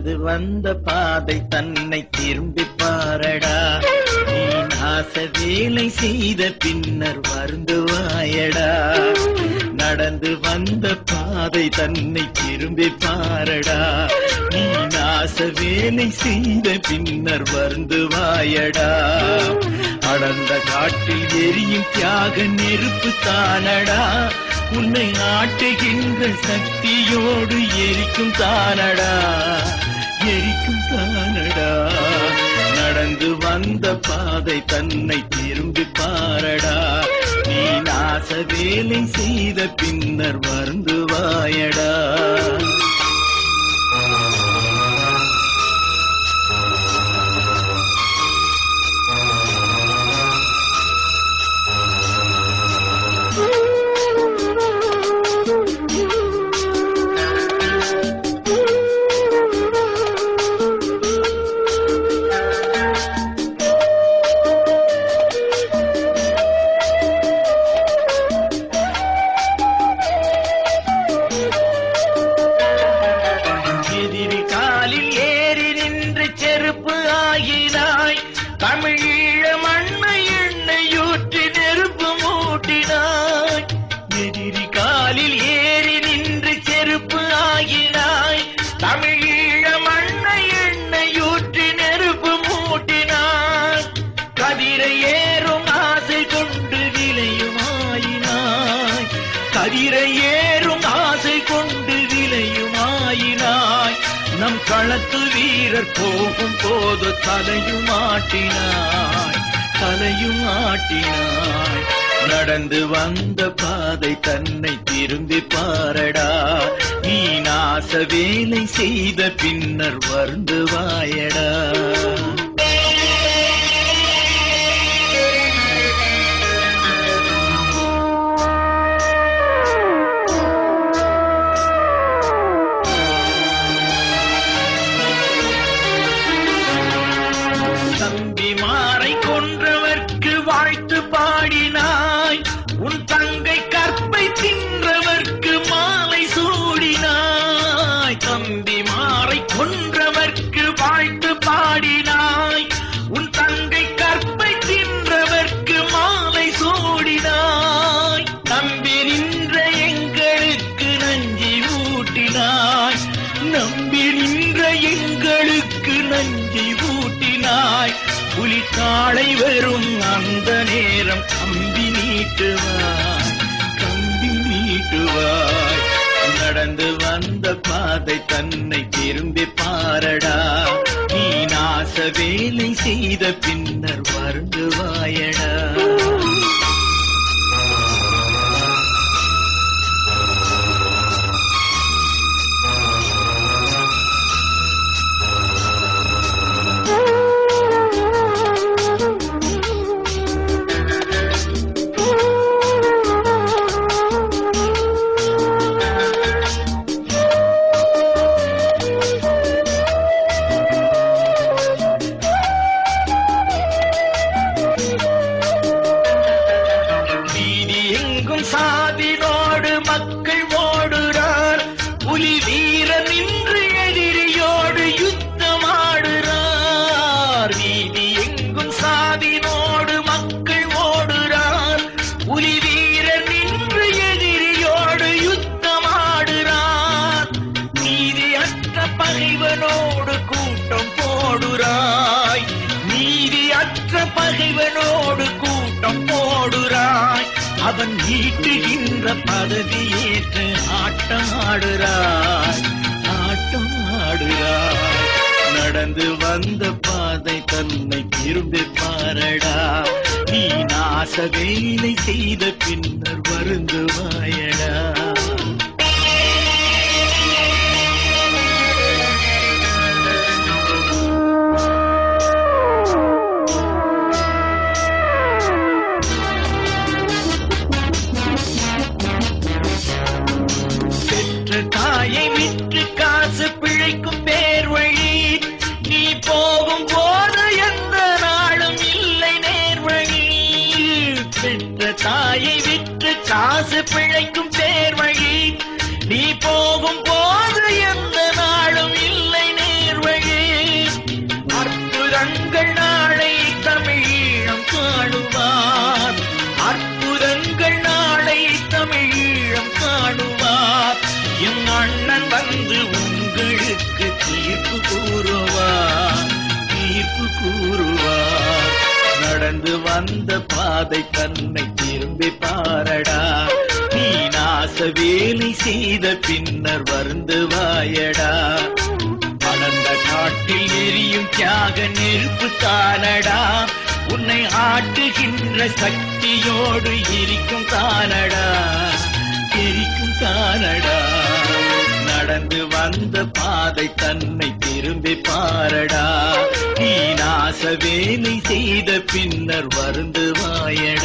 நடந்து வந்த பாதை தன்னை திரும்பி பாரடா நீ நாச வேலை செய்த பின்னர் வருந்துவாயடா நடந்து வந்த பாதை தன்னை திரும்பி பாரடா நீ நாச வேலை செய்த பின்னர் வருந்துவாயடா அடர்ந்த காட்டில் எரியும் தியாக நெருப்பு தானடா உன்னை ஆட்டுகின்ற சக்தியோடு எரிக்கும் தானடா எரிக்கும் தானடா நடந்து வந்த பாதை தன்னை திரும்பி பாரடா நீ நாச வேலை செய்த பின்னர் வருந்துவாயடா எதிரி காலில் ஏறி நின்று செருப்பு ஆகினாய் தமிழீழ மண்ணை எண்ணெயூற்றி நெருப்பு மூட்டினாய் எதிரி காலில் ஏறி நின்று செருப்பு ஆகினாய் தமிழீழ மண்ணை எண்ணெயூற்றி நெருப்பு மூட்டினாய் கதிரை ஏறும் ஆசை கொண்டு விலையுமாயினாய் கதிரை ஏறும் ஆசை கொண்டு விலையுமாயினாய் நம் களத்து வீரர் போகும் போது தலையுமாட்டினாய் தலையுமாட்டினாய் நடந்து வந்த பாதை தன்னை திரும்பி பாரடா நீ நாச வேலை செய்த பின்னர் வருந்துவாயடா தம்பிமாரை கொன்றவர்க்கு வாழ்த்து பாடினாய் உன் தங்கை கற்பை தின்றவர்க்கு மாலை சூடினாய் தம்பிமாரை கொன்றவர்க்கு வாழ்த்து பாடினாய் உன் தங்கை கற்பை தின்றவர்க்கு மாலை சூடினாய் நம்பி நின்ற எங்களுக்கு நஞ்சி ஊட்டினாய் நம்பி நின்ற எங்களுக்கு நஞ்சி ஊட்டினாய் புலிக்காளை வரும் அந்த நேரம் கம்பி நீட்டுவாய் கம்பி நீட்டுவாய் நடந்து வந்த பாதை தன்னை திரும்பி பாரடா நீ நாச வேலை செய்த பின்னர் வருந்துவாயடா வீதி எங்கும் சாதினோடு மக்கள் ஓடுறார் புலி வீர நின்று எதிரியோடு யுத்தமாடுறார் வீதி எங்கும் சாதினோடு மக்கள் ஓடுறார் புலி வீர நின்று எதிரியோடு யுத்தமாடுறார் நீதியற்ற பகைவனோடு கூட்டம் போடுறாய் நீதியற்ற பகைவனோடு கூட்டம் போடுறாய் அவன் ஈட்டுகின்ற பதவியேற்று ஆட்டமாடுறாய் ஆட்டமாடுறாய் நடந்து வந்த பாதை தன்னை திரும்பி பாரடா நீ நாச வேலை செய்த பின்னர் வருந்துவாயடா பெற்ற தாயை விற்று காசு பிழைக்கும் பேர் வழி நீ போகும் போது எந்த நாளும் இல்லை நேர் வழி பெற்ற தாயை விற்று காசு பிழைக்கும் பேர் வழி நீ போகும் போது எந்த நாளும் இல்லை நேர் நடந்து வந்த பாதை தன்னை திரும்பி பாரடா நீ நாச வேலை செய்த பின்னர் வருந்து வாயடா அடர்ந்த காட்டில் எரியும் தியாக நெருப்பு தானடா உன்னை ஆட்டுகின்ற சக்தியோடு இருக்கும் தானடா எரிக்கும் தானடா நடந்து வந்த பாதை தன்னை திரும்பி பாரடா நீ நாச வேலை செய்த பின்னர் வருந்து வாயடா